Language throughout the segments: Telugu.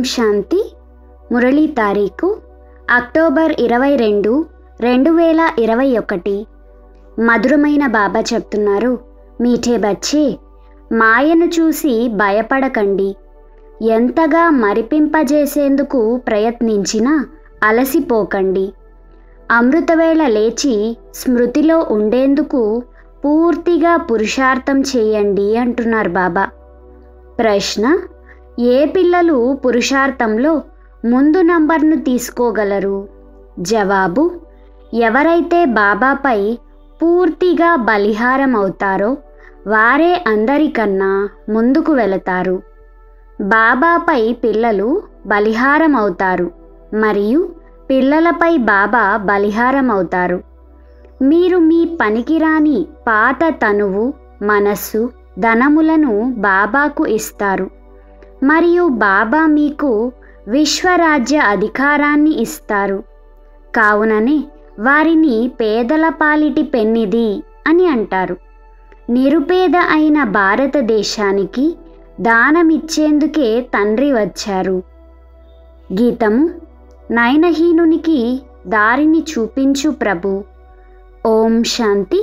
శాంతి మురళీ తారీఖు అక్టోబర్ ఇరవై రెండు రెండు వేల ఇరవై ఒకటి మధురమైన బాబా చెప్తున్నారు మీఠే బచ్చే మాయను చూసి భయపడకండి ఎంతగా మరిపింపజేసేందుకు ప్రయత్నించినా అలసిపోకండి అమృతవేళ లేచి స్మృతిలో ఉండేందుకు పూర్తిగా పురుషార్థం చేయండి అంటున్నారు బాబా ప్రశ్న ఏ పిల్లలు పురుషార్థంలో ముందు నంబర్ను తీసుకోగలరు జవాబు ఎవరైతే బాబాపై పూర్తిగా బలిహారం అవుతారో వారే అందరికన్నా ముందుకు వెళతారు బాబాపై పిల్లలు బలిహారం అవుతారు మరియు పిల్లలపై బాబా బలిహారం అవుతారు మీరు మీ పనికిరాని పాత తనువు మనస్సు ధనములను బాబాకు ఇస్తారు మరియు బాబా మీకు విశ్వరాజ్య అధికారాన్ని ఇస్తారు కావుననే వారిని పేదల పాలిటి పెన్నిది అని అంటారు నిరుపేద అయిన భారతదేశానికి దానమిచ్చేందుకే తండ్రి వచ్చారు గీతము నయనహీనునికి దారిని చూపించు ప్రభు ఓం శాంతి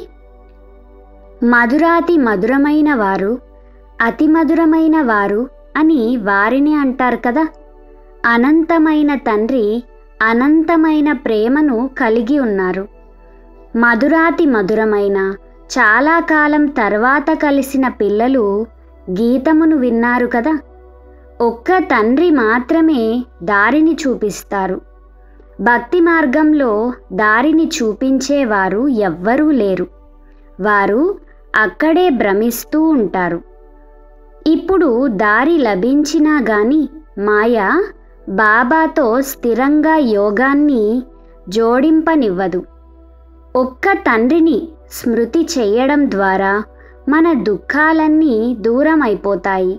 మధురాతి మధురమైన వారు అతి మధురమైన వారు అని వారిని అంటారు కదా అనంతమైన తండ్రి అనంతమైన ప్రేమను కలిగి ఉన్నారు మధురాతి మధురమైన చాలా కాలం తర్వాత కలిసిన పిల్లలు గీతమును విన్నారు కదా ఒక్క తండ్రి మాత్రమే దారిని చూపిస్తారు భక్తి మార్గంలో దారిని చూపించేవారు ఎవ్వరూ లేరు వారు అక్కడే భ్రమిస్తూ ఉంటారు ఇప్పుడు దారి లభించినా గాని మాయ బాబాతో స్థిరంగా యోగాన్ని జోడింపనివ్వదు ఒక్క తండ్రిని స్మృతి చేయడం ద్వారా మన దుఃఖాలన్నీ దూరం అయిపోతాయి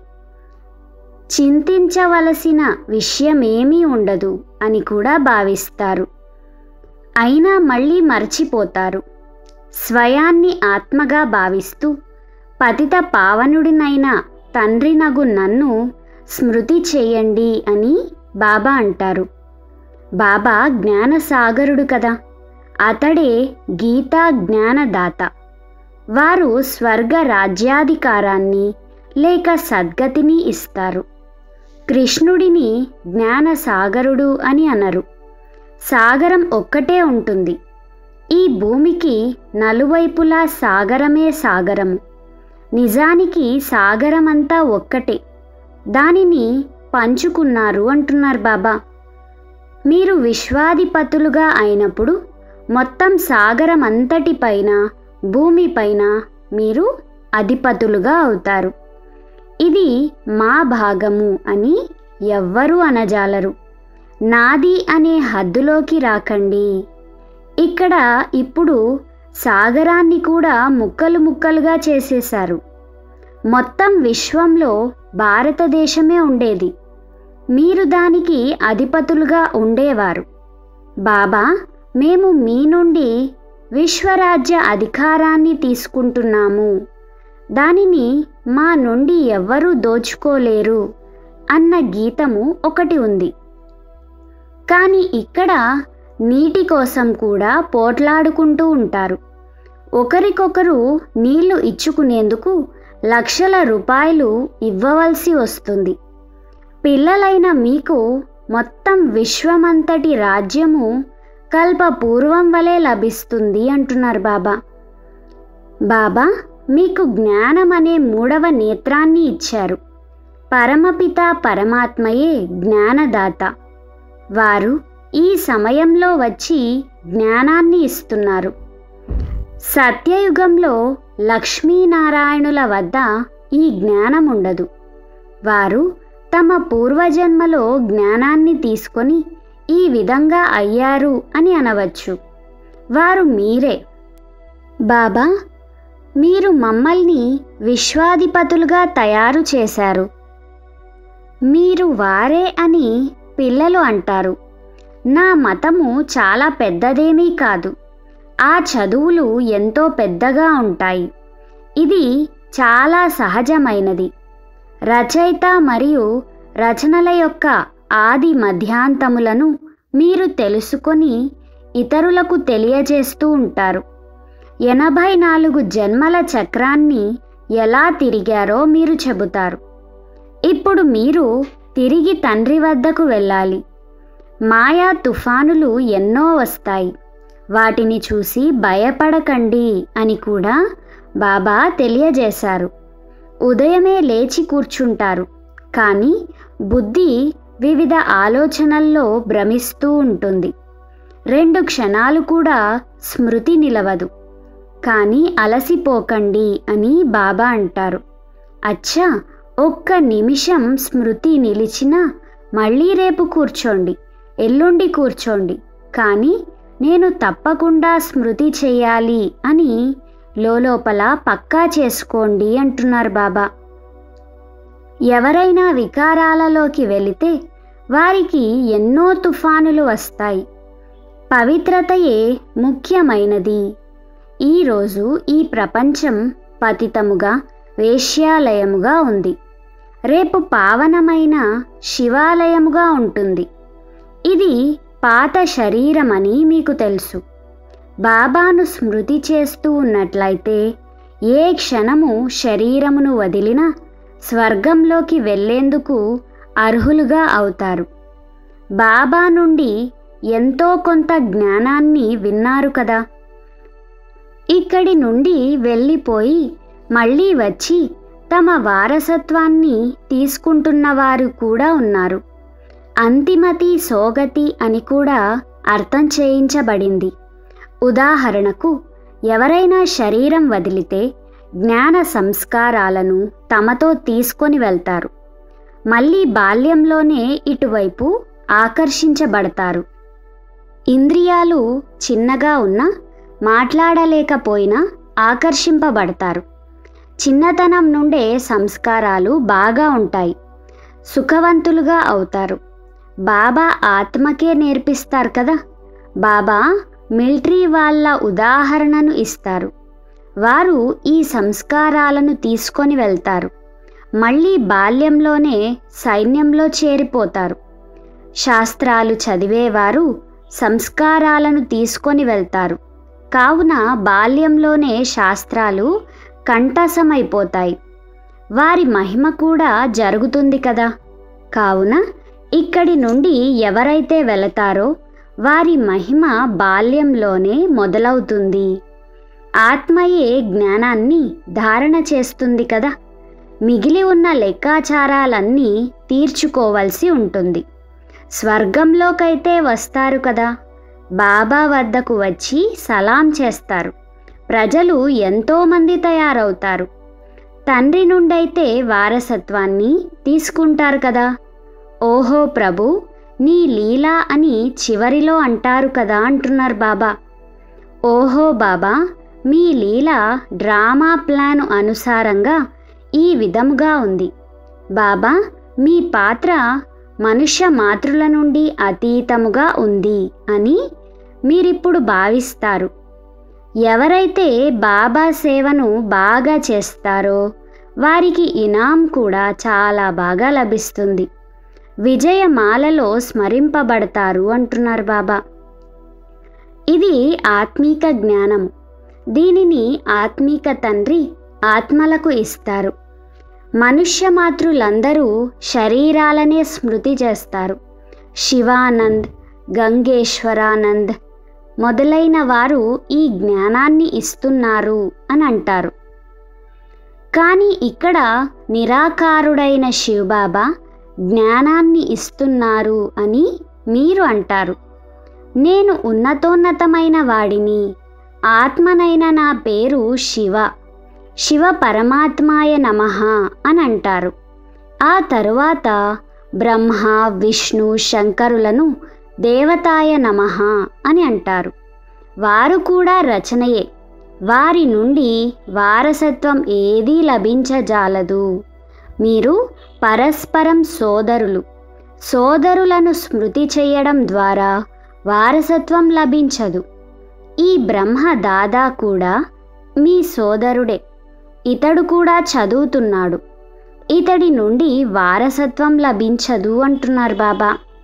చింతించవలసిన విషయమేమీ ఉండదు అని కూడా భావిస్తారు అయినా మళ్ళీ మర్చిపోతారు స్వయాన్ని ఆత్మగా భావిస్తూ పతిత పావనుడినైన తండ్రి నగు నన్ను స్మృతి చేయండి అని బాబా అంటారు బాబా జ్ఞానసాగరుడు కదా అతడే గీతా జ్ఞానదాత వారు స్వర్గ రాజ్యాధికారాన్ని లేక సద్గతిని ఇస్తారు కృష్ణుడిని జ్ఞాన సాగరుడు అని అనరు సాగరం ఒక్కటే ఉంటుంది ఈ భూమికి నలువైపులా సాగరమే సాగరము నిజానికి సాగరమంతా ఒక్కటే దానిని పంచుకున్నారు అంటున్నారు బాబా మీరు విశ్వాధిపతులుగా అయినప్పుడు మొత్తం సాగరం అంతటిపైన భూమిపైన మీరు అధిపతులుగా అవుతారు ఇది మా భాగము అని ఎవ్వరూ అనజాలరు నాది అనే హద్దులోకి రాకండి ఇక్కడ ఇప్పుడు సాగరాన్ని కూడా ముక్కలు ముక్కలుగా చేసేశారు మొత్తం విశ్వంలో భారతదేశమే ఉండేది మీరు దానికి అధిపతులుగా ఉండేవారు బాబా మేము మీ నుండి విశ్వరాజ్య అధికారాన్ని తీసుకుంటున్నాము దానిని మా నుండి ఎవ్వరూ దోచుకోలేరు అన్న గీతము ఒకటి ఉంది కానీ ఇక్కడ నీటి కోసం కూడా పోట్లాడుకుంటూ ఉంటారు ఒకరికొకరు నీళ్లు ఇచ్చుకునేందుకు లక్షల రూపాయలు ఇవ్వవలసి వస్తుంది పిల్లలైన మీకు మొత్తం విశ్వమంతటి రాజ్యము కల్ప పూర్వం వలె లభిస్తుంది అంటున్నారు బాబా బాబా మీకు జ్ఞానం అనే మూడవ నేత్రాన్ని ఇచ్చారు పరమపిత పరమాత్మయే జ్ఞానదాత వారు ఈ సమయంలో వచ్చి జ్ఞానాన్ని ఇస్తున్నారు సత్యయుగంలో లక్ష్మీనారాయణుల వద్ద ఈ జ్ఞానం ఉండదు వారు తమ పూర్వజన్మలో జ్ఞానాన్ని తీసుకొని ఈ విధంగా అయ్యారు అని అనవచ్చు వారు మీరే బాబా మీరు మమ్మల్ని విశ్వాధిపతులుగా తయారు చేశారు మీరు వారే అని పిల్లలు అంటారు నా మతము చాలా పెద్దదేమీ కాదు ఆ చదువులు ఎంతో పెద్దగా ఉంటాయి ఇది చాలా సహజమైనది రచయిత మరియు రచనల యొక్క ఆది మధ్యాంతములను మీరు తెలుసుకొని ఇతరులకు తెలియజేస్తూ ఉంటారు ఎనభై నాలుగు జన్మల చక్రాన్ని ఎలా తిరిగారో మీరు చెబుతారు ఇప్పుడు మీరు తిరిగి తండ్రి వద్దకు వెళ్ళాలి మాయా తుఫానులు ఎన్నో వస్తాయి వాటిని చూసి భయపడకండి అని కూడా బాబా తెలియజేశారు ఉదయమే లేచి కూర్చుంటారు కానీ బుద్ధి వివిధ ఆలోచనల్లో భ్రమిస్తూ ఉంటుంది రెండు క్షణాలు కూడా స్మృతి నిలవదు కానీ అలసిపోకండి అని బాబా అంటారు అచ్చా ఒక్క నిమిషం స్మృతి నిలిచినా మళ్ళీ రేపు కూర్చోండి ఎల్లుండి కూర్చోండి కానీ నేను తప్పకుండా స్మృతి చేయాలి అని లోపల పక్కా చేసుకోండి అంటున్నారు బాబా ఎవరైనా వికారాలలోకి వెళితే వారికి ఎన్నో తుఫానులు వస్తాయి పవిత్రతయే ముఖ్యమైనది ఈరోజు ఈ ప్రపంచం పతితముగా వేశ్యాలయముగా ఉంది రేపు పావనమైన శివాలయముగా ఉంటుంది ఇది పాత శరీరమని మీకు తెలుసు బాబాను స్మృతి చేస్తూ ఉన్నట్లయితే ఏ క్షణము శరీరమును వదిలినా స్వర్గంలోకి వెళ్ళేందుకు అర్హులుగా అవుతారు బాబా నుండి ఎంతో కొంత జ్ఞానాన్ని విన్నారు కదా ఇక్కడి నుండి వెళ్ళిపోయి మళ్ళీ వచ్చి తమ వారసత్వాన్ని తీసుకుంటున్నవారు కూడా ఉన్నారు అంతిమతి సోగతి అని కూడా అర్థం చేయించబడింది ఉదాహరణకు ఎవరైనా శరీరం వదిలితే జ్ఞాన సంస్కారాలను తమతో తీసుకొని వెళ్తారు మళ్ళీ బాల్యంలోనే ఇటువైపు ఆకర్షించబడతారు ఇంద్రియాలు చిన్నగా ఉన్నా మాట్లాడలేకపోయినా ఆకర్షింపబడతారు చిన్నతనం నుండే సంస్కారాలు బాగా ఉంటాయి సుఖవంతులుగా అవుతారు బాబా ఆత్మకే నేర్పిస్తారు కదా బాబా మిలిటరీ వాళ్ళ ఉదాహరణను ఇస్తారు వారు ఈ సంస్కారాలను తీసుకొని వెళ్తారు మళ్ళీ బాల్యంలోనే సైన్యంలో చేరిపోతారు శాస్త్రాలు చదివేవారు సంస్కారాలను తీసుకొని వెళ్తారు కావున బాల్యంలోనే శాస్త్రాలు కంఠసమైపోతాయి వారి మహిమ కూడా జరుగుతుంది కదా కావున ఇక్కడి నుండి ఎవరైతే వెళతారో వారి మహిమ బాల్యంలోనే మొదలవుతుంది ఆత్మయే జ్ఞానాన్ని ధారణ చేస్తుంది కదా మిగిలి ఉన్న లెక్కాచారాలన్నీ తీర్చుకోవలసి ఉంటుంది స్వర్గంలోకైతే వస్తారు కదా బాబా వద్దకు వచ్చి సలాం చేస్తారు ప్రజలు ఎంతోమంది తయారవుతారు తండ్రి నుండైతే వారసత్వాన్ని తీసుకుంటారు కదా ఓహో ప్రభు నీ లీలా అని చివరిలో అంటారు కదా అంటున్నారు బాబా ఓహో బాబా మీ లీల డ్రామా ప్లాన్ అనుసారంగా ఈ విధముగా ఉంది బాబా మీ పాత్ర మనుష్య మాతృల నుండి అతీతముగా ఉంది అని మీరిప్పుడు భావిస్తారు ఎవరైతే బాబా సేవను బాగా చేస్తారో వారికి ఇనాం కూడా చాలా బాగా లభిస్తుంది విజయమాలలో స్మరింపబడతారు అంటున్నారు బాబా ఇది ఆత్మీక జ్ఞానం దీనిని ఆత్మీక తండ్రి ఆత్మలకు ఇస్తారు మనుష్య మాతృలందరూ శరీరాలనే స్మృతి చేస్తారు శివానంద్ గంగేశ్వరానంద్ మొదలైన వారు ఈ జ్ఞానాన్ని ఇస్తున్నారు అని అంటారు కానీ ఇక్కడ నిరాకారుడైన శివబాబా జ్ఞానాన్ని ఇస్తున్నారు అని మీరు అంటారు నేను ఉన్నతోన్నతమైన వాడిని ఆత్మనైన నా పేరు శివ శివ పరమాత్మాయ నమః అని అంటారు ఆ తరువాత బ్రహ్మ విష్ణు శంకరులను దేవతాయ నమః అని అంటారు వారు కూడా రచనయే వారి నుండి వారసత్వం ఏదీ లభించజాలదు మీరు పరస్పరం సోదరులు సోదరులను స్మృతి చేయడం ద్వారా వారసత్వం లభించదు ఈ బ్రహ్మ దాదా కూడా మీ సోదరుడే ఇతడు కూడా చదువుతున్నాడు ఇతడి నుండి వారసత్వం లభించదు అంటున్నారు బాబా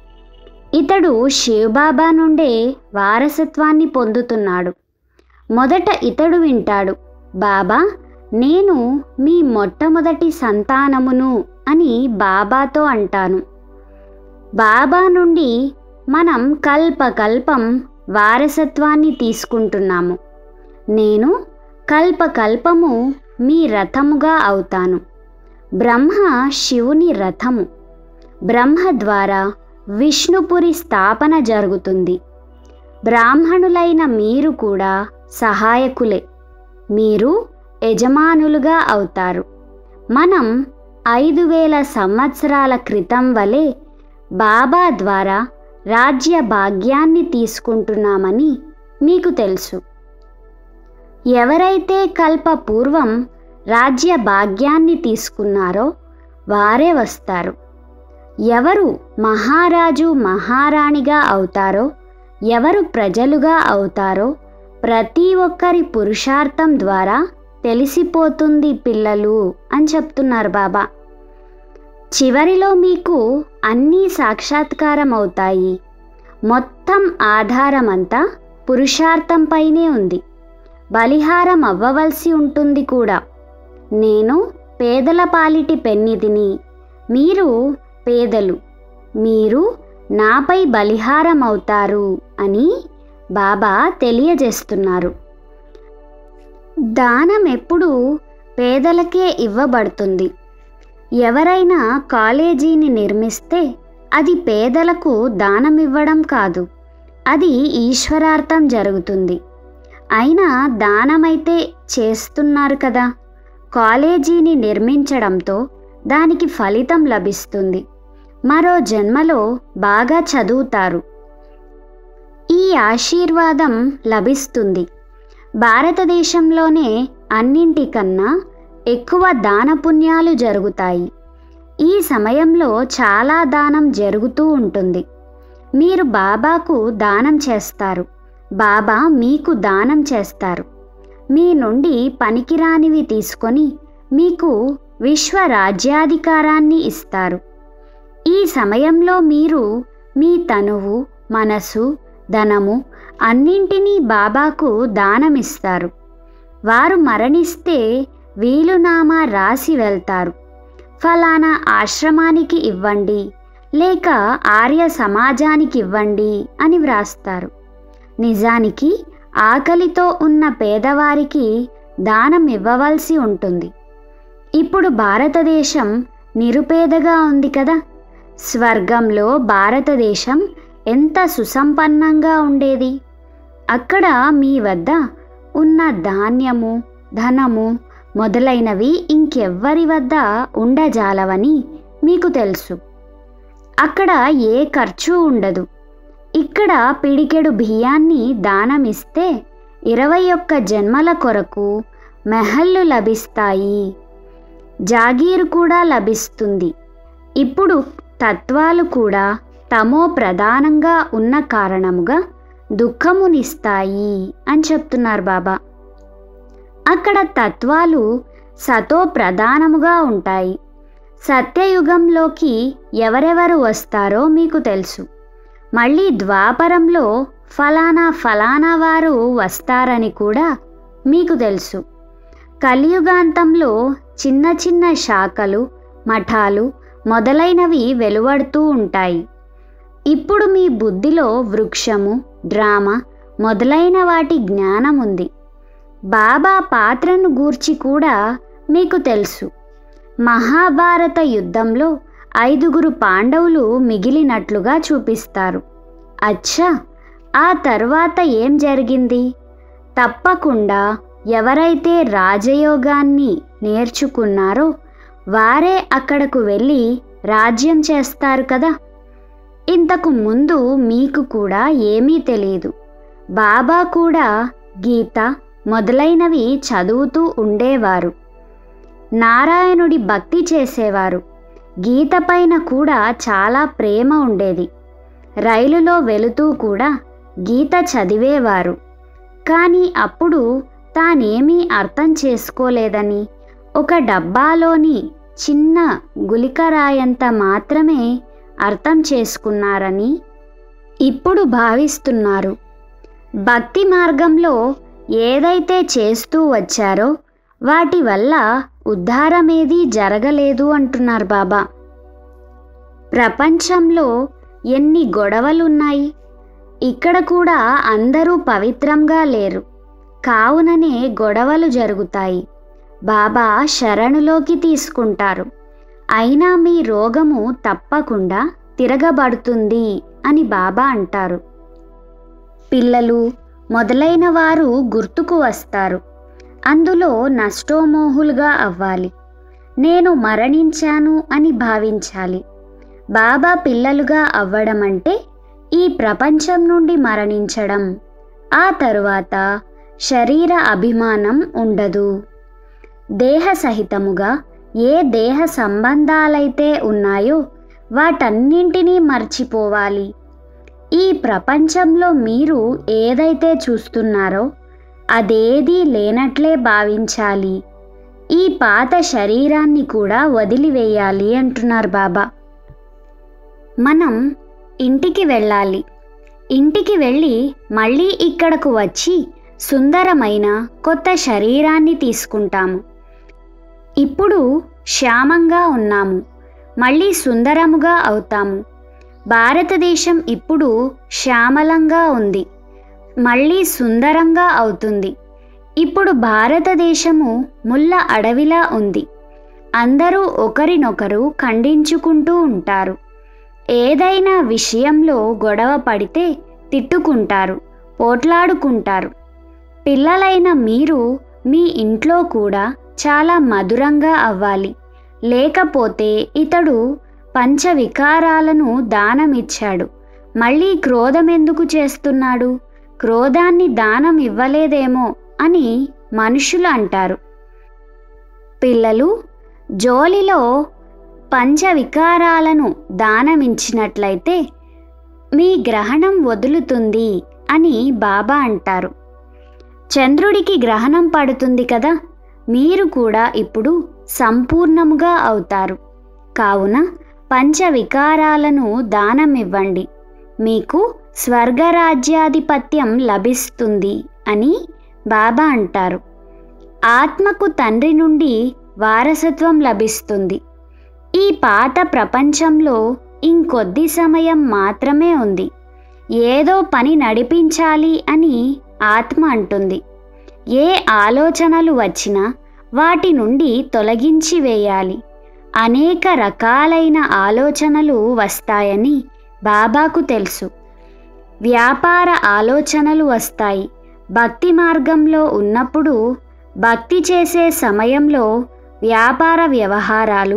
ఇతడు శివబాబా నుండే వారసత్వాన్ని పొందుతున్నాడు మొదట ఇతడు వింటాడు బాబా నేను మీ మొట్టమొదటి సంతానమును అని బాబాతో అంటాను బాబా నుండి మనం కల్పకల్పం వారసత్వాన్ని తీసుకుంటున్నాము నేను కల్పకల్పము మీ రథముగా అవుతాను బ్రహ్మ శివుని రథము బ్రహ్మ ద్వారా విష్ణుపురి స్థాపన జరుగుతుంది బ్రాహ్మణులైన మీరు కూడా సహాయకులే మీరు యజమానులుగా అవుతారు మనం ఐదు వేల సంవత్సరాల క్రితం వలె బాబా ద్వారా రాజ్య భాగ్యాన్ని తీసుకుంటున్నామని మీకు తెలుసు ఎవరైతే కల్ప పూర్వం రాజ్య భాగ్యాన్ని తీసుకున్నారో వారే వస్తారు ఎవరు మహారాజు మహారాణిగా అవుతారో ఎవరు ప్రజలుగా అవుతారో ప్రతి ఒక్కరి పురుషార్థం ద్వారా తెలిసిపోతుంది పిల్లలు అని చెప్తున్నారు బాబా చివరిలో మీకు అన్నీ సాక్షాత్కారం అవుతాయి మొత్తం ఆధారమంతా పురుషార్థంపైనే ఉంది బలిహారం అవ్వవలసి ఉంటుంది కూడా నేను పేదల పాలిటి పెన్నిదిని మీరు పేదలు మీరు నాపై బలిహారం అవుతారు అని బాబా తెలియజేస్తున్నారు దానం ఎప్పుడు పేదలకే ఇవ్వబడుతుంది ఎవరైనా కాలేజీని నిర్మిస్తే అది పేదలకు దానం ఇవ్వడం కాదు అది ఈశ్వరార్థం జరుగుతుంది అయినా దానమైతే చేస్తున్నారు కదా కాలేజీని నిర్మించడంతో దానికి ఫలితం లభిస్తుంది మరో జన్మలో బాగా చదువుతారు ఈ ఆశీర్వాదం లభిస్తుంది భారతదేశంలోనే అన్నింటికన్నా ఎక్కువ దాన పుణ్యాలు జరుగుతాయి ఈ సమయంలో చాలా దానం జరుగుతూ ఉంటుంది మీరు బాబాకు దానం చేస్తారు బాబా మీకు దానం చేస్తారు మీ నుండి పనికిరానివి తీసుకొని మీకు విశ్వ రాజ్యాధికారాన్ని ఇస్తారు ఈ సమయంలో మీరు మీ తనువు మనసు ధనము అన్నింటినీ బాబాకు దానమిస్తారు వారు మరణిస్తే వీలునామా రాసి వెళ్తారు ఫలానా ఆశ్రమానికి ఇవ్వండి లేక ఆర్య సమాజానికి ఇవ్వండి అని వ్రాస్తారు నిజానికి ఆకలితో ఉన్న పేదవారికి దానం ఇవ్వవలసి ఉంటుంది ఇప్పుడు భారతదేశం నిరుపేదగా ఉంది కదా స్వర్గంలో భారతదేశం ఎంత సుసంపన్నంగా ఉండేది అక్కడ మీ వద్ద ఉన్న ధాన్యము ధనము మొదలైనవి ఇంకెవ్వరి వద్ద ఉండజాలవని మీకు తెలుసు అక్కడ ఏ ఖర్చు ఉండదు ఇక్కడ పిడికెడు బియ్యాన్ని దానమిస్తే ఇరవై ఒక్క జన్మల కొరకు మెహల్లు లభిస్తాయి జాగీరు కూడా లభిస్తుంది ఇప్పుడు తత్వాలు కూడా తమో ప్రధానంగా ఉన్న కారణముగా దుఃఖమునిస్తాయి అని చెప్తున్నారు బాబా అక్కడ తత్వాలు సతో ప్రధానముగా ఉంటాయి సత్యయుగంలోకి ఎవరెవరు వస్తారో మీకు తెలుసు మళ్ళీ ద్వాపరంలో ఫలానా ఫలానా వారు వస్తారని కూడా మీకు తెలుసు కలియుగాంతంలో చిన్న చిన్న శాఖలు మఠాలు మొదలైనవి వెలువడుతూ ఉంటాయి ఇప్పుడు మీ బుద్ధిలో వృక్షము డ్రామా మొదలైన వాటి జ్ఞానం ఉంది బాబా పాత్రను గూర్చి కూడా మీకు తెలుసు మహాభారత యుద్ధంలో ఐదుగురు పాండవులు మిగిలినట్లుగా చూపిస్తారు అచ్చా ఆ తర్వాత ఏం జరిగింది తప్పకుండా ఎవరైతే రాజయోగాన్ని నేర్చుకున్నారో వారే అక్కడకు వెళ్ళి రాజ్యం చేస్తారు కదా ఇంతకు ముందు మీకు కూడా ఏమీ తెలియదు బాబా కూడా గీత మొదలైనవి చదువుతూ ఉండేవారు నారాయణుడి భక్తి చేసేవారు గీత పైన కూడా చాలా ప్రేమ ఉండేది రైలులో వెళుతూ కూడా గీత చదివేవారు కానీ అప్పుడు తానేమీ అర్థం చేసుకోలేదని ఒక డబ్బాలోని చిన్న గులికరాయంత మాత్రమే అర్థం చేసుకున్నారని ఇప్పుడు భావిస్తున్నారు భక్తి మార్గంలో ఏదైతే చేస్తూ వచ్చారో వాటి వల్ల ఉద్ధారమేదీ జరగలేదు అంటున్నారు బాబా ప్రపంచంలో ఎన్ని గొడవలున్నాయి ఇక్కడ కూడా అందరూ పవిత్రంగా లేరు కావుననే గొడవలు జరుగుతాయి బాబా శరణులోకి తీసుకుంటారు అయినా మీ రోగము తప్పకుండా తిరగబడుతుంది అని బాబా అంటారు పిల్లలు మొదలైన వారు గుర్తుకు వస్తారు అందులో నష్టోమోహులుగా అవ్వాలి నేను మరణించాను అని భావించాలి బాబా పిల్లలుగా అవ్వడం అంటే ఈ ప్రపంచం నుండి మరణించడం ఆ తరువాత శరీర అభిమానం ఉండదు దేహ సహితముగా ఏ దేహ సంబంధాలైతే ఉన్నాయో వాటన్నింటినీ మర్చిపోవాలి ఈ ప్రపంచంలో మీరు ఏదైతే చూస్తున్నారో అదేదీ లేనట్లే భావించాలి ఈ పాత శరీరాన్ని కూడా వదిలివేయాలి అంటున్నారు బాబా మనం ఇంటికి వెళ్ళాలి ఇంటికి వెళ్ళి మళ్ళీ ఇక్కడకు వచ్చి సుందరమైన కొత్త శరీరాన్ని తీసుకుంటాము ఇప్పుడు శ్యామంగా ఉన్నాము మళ్ళీ సుందరముగా అవుతాము భారతదేశం ఇప్పుడు శ్యామలంగా ఉంది మళ్ళీ సుందరంగా అవుతుంది ఇప్పుడు భారతదేశము ముళ్ళ అడవిలా ఉంది అందరూ ఒకరినొకరు ఖండించుకుంటూ ఉంటారు ఏదైనా విషయంలో గొడవ పడితే తిట్టుకుంటారు పోట్లాడుకుంటారు పిల్లలైన మీరు మీ ఇంట్లో కూడా చాలా మధురంగా అవ్వాలి లేకపోతే ఇతడు పంచవికారాలను దానమిచ్చాడు మళ్ళీ క్రోధం ఎందుకు చేస్తున్నాడు క్రోధాన్ని దానం ఇవ్వలేదేమో అని మనుషులు అంటారు పిల్లలు జోలిలో పంచవికారాలను దానమించినట్లయితే మీ గ్రహణం వదులుతుంది అని బాబా అంటారు చంద్రుడికి గ్రహణం పడుతుంది కదా మీరు కూడా ఇప్పుడు సంపూర్ణముగా అవుతారు కావున పంచవికారాలను దానమివ్వండి మీకు స్వర్గరాజ్యాధిపత్యం లభిస్తుంది అని బాబా అంటారు ఆత్మకు తండ్రి నుండి వారసత్వం లభిస్తుంది ఈ పాత ప్రపంచంలో ఇంకొద్ది సమయం మాత్రమే ఉంది ఏదో పని నడిపించాలి అని ఆత్మ అంటుంది ఏ ఆలోచనలు వచ్చినా వాటి నుండి తొలగించి వేయాలి అనేక రకాలైన ఆలోచనలు వస్తాయని బాబాకు తెలుసు వ్యాపార ఆలోచనలు వస్తాయి భక్తి మార్గంలో ఉన్నప్పుడు భక్తి చేసే సమయంలో వ్యాపార వ్యవహారాలు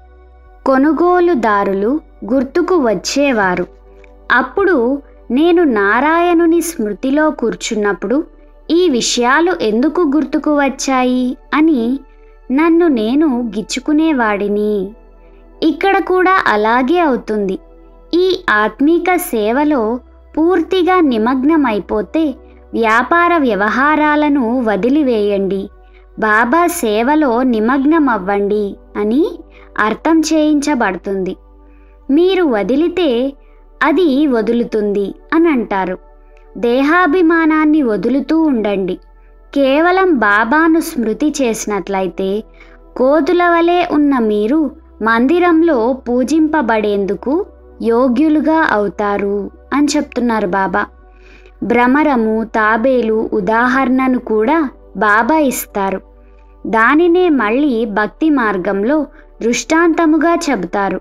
కొనుగోలుదారులు గుర్తుకు వచ్చేవారు అప్పుడు నేను నారాయణుని స్మృతిలో కూర్చున్నప్పుడు ఈ విషయాలు ఎందుకు గుర్తుకు వచ్చాయి అని నన్ను నేను గిచ్చుకునేవాడిని ఇక్కడ కూడా అలాగే అవుతుంది ఈ ఆత్మీక సేవలో పూర్తిగా నిమగ్నమైపోతే వ్యాపార వ్యవహారాలను వదిలివేయండి బాబా సేవలో నిమగ్నమవ్వండి అని అర్థం చేయించబడుతుంది మీరు వదిలితే అది వదులుతుంది అని అంటారు దేహాభిమానాన్ని వదులుతూ ఉండండి కేవలం బాబాను స్మృతి చేసినట్లయితే కోతుల వలె ఉన్న మీరు మందిరంలో పూజింపబడేందుకు యోగ్యులుగా అవుతారు అని చెప్తున్నారు బాబా భ్రమరము తాబేలు ఉదాహరణను కూడా బాబా ఇస్తారు దానినే మళ్ళీ భక్తి మార్గంలో దృష్టాంతముగా చెబుతారు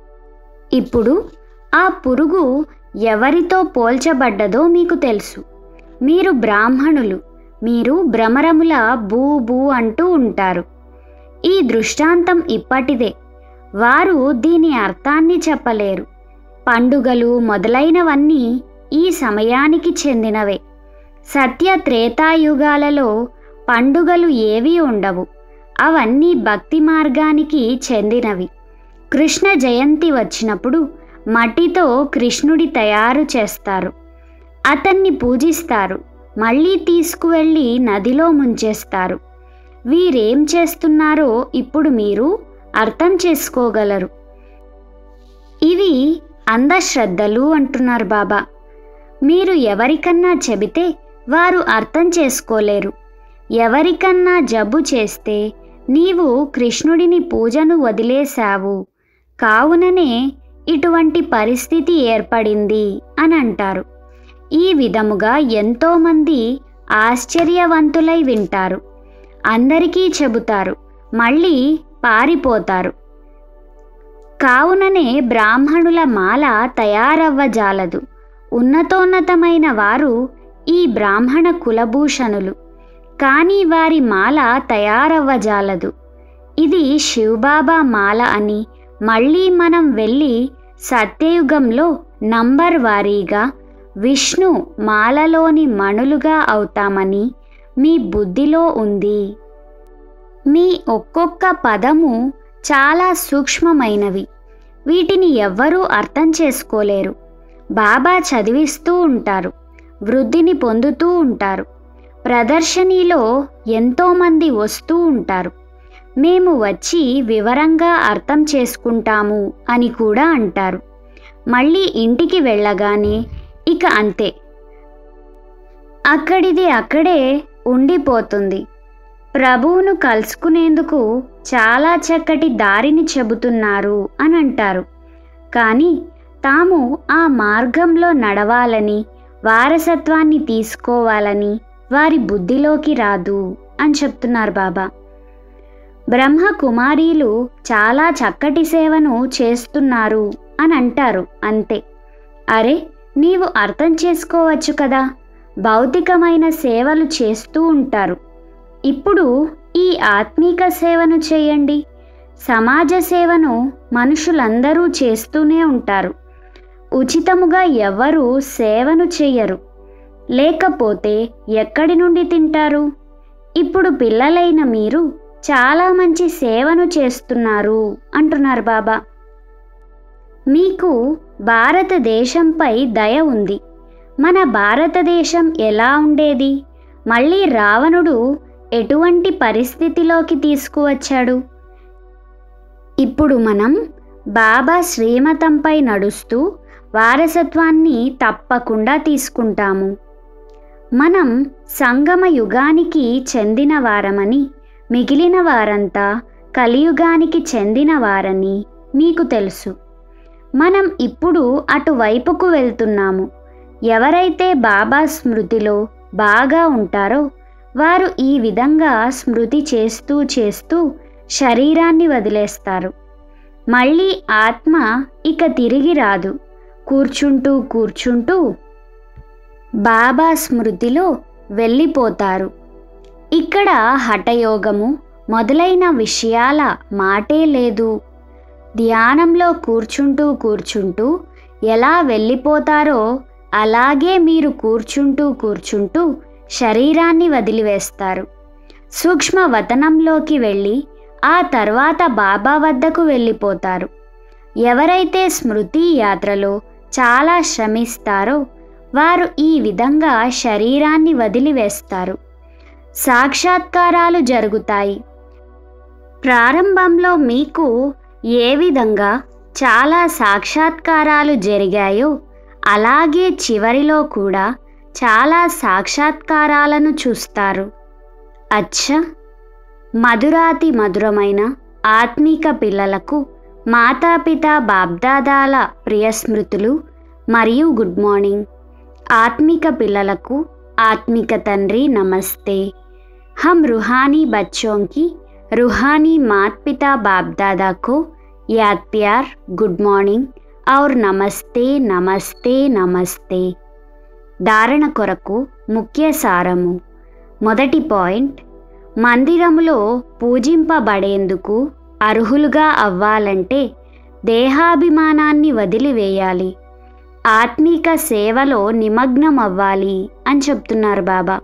ఇప్పుడు ఆ పురుగు ఎవరితో పోల్చబడ్డదో మీకు తెలుసు మీరు బ్రాహ్మణులు మీరు భ్రమరముల బూ బూ అంటూ ఉంటారు ఈ దృష్టాంతం ఇప్పటిదే వారు దీని అర్థాన్ని చెప్పలేరు పండుగలు మొదలైనవన్నీ ఈ సమయానికి చెందినవే సత్య త్రేతాయుగాలలో పండుగలు ఏవీ ఉండవు అవన్నీ భక్తి మార్గానికి చెందినవి కృష్ణ జయంతి వచ్చినప్పుడు మట్టితో కృష్ణుడి తయారు చేస్తారు అతన్ని పూజిస్తారు మళ్ళీ తీసుకువెళ్ళి నదిలో ముంచేస్తారు వీరేం చేస్తున్నారో ఇప్పుడు మీరు అర్థం చేసుకోగలరు ఇవి అంధశ్రద్ధలు అంటున్నారు బాబా మీరు ఎవరికన్నా చెబితే వారు అర్థం చేసుకోలేరు ఎవరికన్నా జబ్బు చేస్తే నీవు కృష్ణుడిని పూజను వదిలేశావు కావుననే ఇటువంటి పరిస్థితి ఏర్పడింది అని అంటారు ఈ విధముగా ఎంతోమంది ఆశ్చర్యవంతులై వింటారు అందరికీ చెబుతారు మళ్ళీ పారిపోతారు కావుననే బ్రాహ్మణుల మాల తయారవ్వజాలదు ఉన్నతోన్నతమైన వారు ఈ బ్రాహ్మణ కులభూషణులు కానీ వారి మాల తయారవ్వజాలదు ఇది శివబాబా మాల అని మళ్ళీ మనం వెళ్ళి సత్యయుగంలో నంబర్ వారీగా విష్ణు మాలలోని మణులుగా అవుతామని మీ బుద్ధిలో ఉంది మీ ఒక్కొక్క పదము చాలా సూక్ష్మమైనవి వీటిని ఎవ్వరూ అర్థం చేసుకోలేరు బాబా చదివిస్తూ ఉంటారు వృద్ధిని పొందుతూ ఉంటారు ప్రదర్శనీలో ఎంతోమంది వస్తూ ఉంటారు మేము వచ్చి వివరంగా అర్థం చేసుకుంటాము అని కూడా అంటారు మళ్ళీ ఇంటికి వెళ్ళగానే ఇక అంతే అక్కడిది అక్కడే ఉండిపోతుంది ప్రభువును కలుసుకునేందుకు చాలా చక్కటి దారిని చెబుతున్నారు అని అంటారు కానీ తాము ఆ మార్గంలో నడవాలని వారసత్వాన్ని తీసుకోవాలని వారి బుద్ధిలోకి రాదు అని చెప్తున్నారు బాబా బ్రహ్మ కుమారీలు చాలా చక్కటి సేవను చేస్తున్నారు అని అంటారు అంతే అరే నీవు అర్థం చేసుకోవచ్చు కదా భౌతికమైన సేవలు చేస్తూ ఉంటారు ఇప్పుడు ఈ ఆత్మీక సేవను చేయండి సమాజ సేవను మనుషులందరూ చేస్తూనే ఉంటారు ఉచితముగా ఎవ్వరూ సేవను చెయ్యరు లేకపోతే ఎక్కడి నుండి తింటారు ఇప్పుడు పిల్లలైన మీరు చాలా మంచి సేవను చేస్తున్నారు అంటున్నారు బాబా మీకు భారతదేశంపై దయ ఉంది మన భారతదేశం ఎలా ఉండేది మళ్ళీ రావణుడు ఎటువంటి పరిస్థితిలోకి తీసుకువచ్చాడు ఇప్పుడు మనం బాబా శ్రీమతంపై నడుస్తూ వారసత్వాన్ని తప్పకుండా తీసుకుంటాము మనం సంగమ యుగానికి చెందిన వారమని మిగిలిన వారంతా కలియుగానికి చెందిన వారని మీకు తెలుసు మనం ఇప్పుడు అటువైపుకు వెళ్తున్నాము ఎవరైతే బాబా స్మృతిలో బాగా ఉంటారో వారు ఈ విధంగా స్మృతి చేస్తూ చేస్తూ శరీరాన్ని వదిలేస్తారు మళ్ళీ ఆత్మ ఇక తిరిగి రాదు కూర్చుంటూ కూర్చుంటూ బాబా స్మృతిలో వెళ్ళిపోతారు ఇక్కడ హఠయోగము మొదలైన విషయాల మాటే లేదు ధ్యానంలో కూర్చుంటూ కూర్చుంటూ ఎలా వెళ్ళిపోతారో అలాగే మీరు కూర్చుంటూ కూర్చుంటూ శరీరాన్ని వదిలివేస్తారు సూక్ష్మ వతనంలోకి వెళ్ళి ఆ తర్వాత బాబా వద్దకు వెళ్ళిపోతారు ఎవరైతే స్మృతి యాత్రలో చాలా శ్రమిస్తారో వారు ఈ విధంగా శరీరాన్ని వదిలివేస్తారు సాక్షాత్కారాలు జరుగుతాయి ప్రారంభంలో మీకు ఏ విధంగా చాలా సాక్షాత్కారాలు జరిగాయో అలాగే చివరిలో కూడా చాలా సాక్షాత్కారాలను చూస్తారు అచ్చ మధురాతి మధురమైన ఆత్మీక పిల్లలకు మాతాపిత బాబ్దాదాల ప్రియ స్మృతులు మరియు గుడ్ మార్నింగ్ ఆత్మిక పిల్లలకు ఆత్మిక తండ్రి నమస్తే हम रूहानी बच्चों की रूहानी मात पिता बाप दादा को याद प्यार गुड मॉर्निंग और నమస్తే నమస్తే నమస్తే ధారణ కొరకు ముఖ్య సారము మొదటి పాయింట్ మందిరములో పూజింపబడేందుకు అర్హులుగా అవ్వాలంటే దేహాభిమానాన్ని వదిలివేయాలి ఆత్మీక సేవలో నిమగ్నం అవ్వాలి అని చెప్తున్నారు బాబా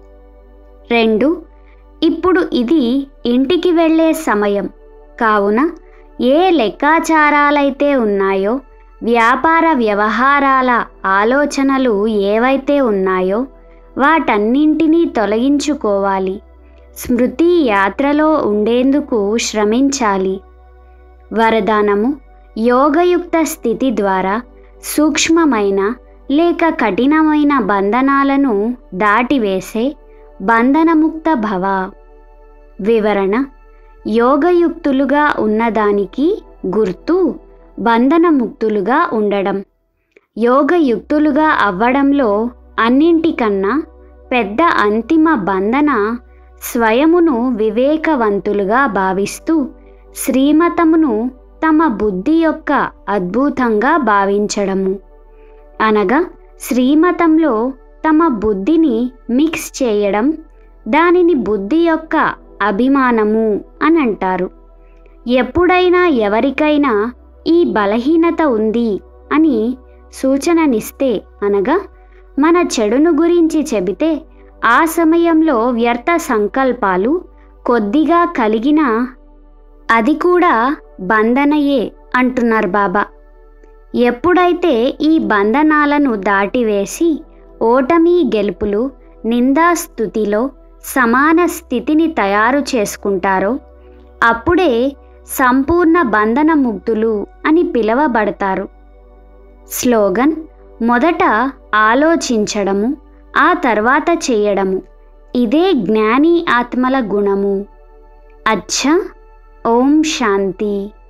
రెండు ఇప్పుడు ఇది ఇంటికి వెళ్ళే సమయం కావున ఏ లెక్కాచారాలైతే ఉన్నాయో వ్యాపార వ్యవహారాల ఆలోచనలు ఏవైతే ఉన్నాయో వాటన్నింటినీ తొలగించుకోవాలి స్మృతి యాత్రలో ఉండేందుకు శ్రమించాలి వరదానము యోగయుక్త స్థితి ద్వారా సూక్ష్మమైన లేక కఠినమైన బంధనాలను దాటివేసే బంధనముక్త భవ వివరణ యోగయుక్తులుగా ఉన్నదానికి గుర్తు బంధనముక్తులుగా ఉండడం యోగయుక్తులుగా అవ్వడంలో అన్నింటికన్నా పెద్ద అంతిమ బంధన స్వయమును వివేకవంతులుగా భావిస్తూ శ్రీమతమును తమ బుద్ధి యొక్క అద్భుతంగా భావించడము అనగా శ్రీమతంలో తమ బుద్ధిని మిక్స్ చేయడం దానిని బుద్ధి యొక్క అభిమానము అని అంటారు ఎప్పుడైనా ఎవరికైనా ఈ బలహీనత ఉంది అని సూచననిస్తే అనగా మన చెడును గురించి చెబితే ఆ సమయంలో వ్యర్థ సంకల్పాలు కొద్దిగా కలిగిన అది కూడా బంధనయే అంటున్నారు బాబా ఎప్పుడైతే ఈ బంధనాలను దాటివేసి ఓటమి గెలుపులు నిందాస్థుతిలో సమాన స్థితిని తయారు చేసుకుంటారో అప్పుడే సంపూర్ణ బంధన ముక్తులు అని పిలువబడతారు స్లోగన్ మొదట ఆలోచించడము ఆ తర్వాత చేయడము ఇదే జ్ఞాని ఆత్మల గుణము అచ్చ ఓం శాంతి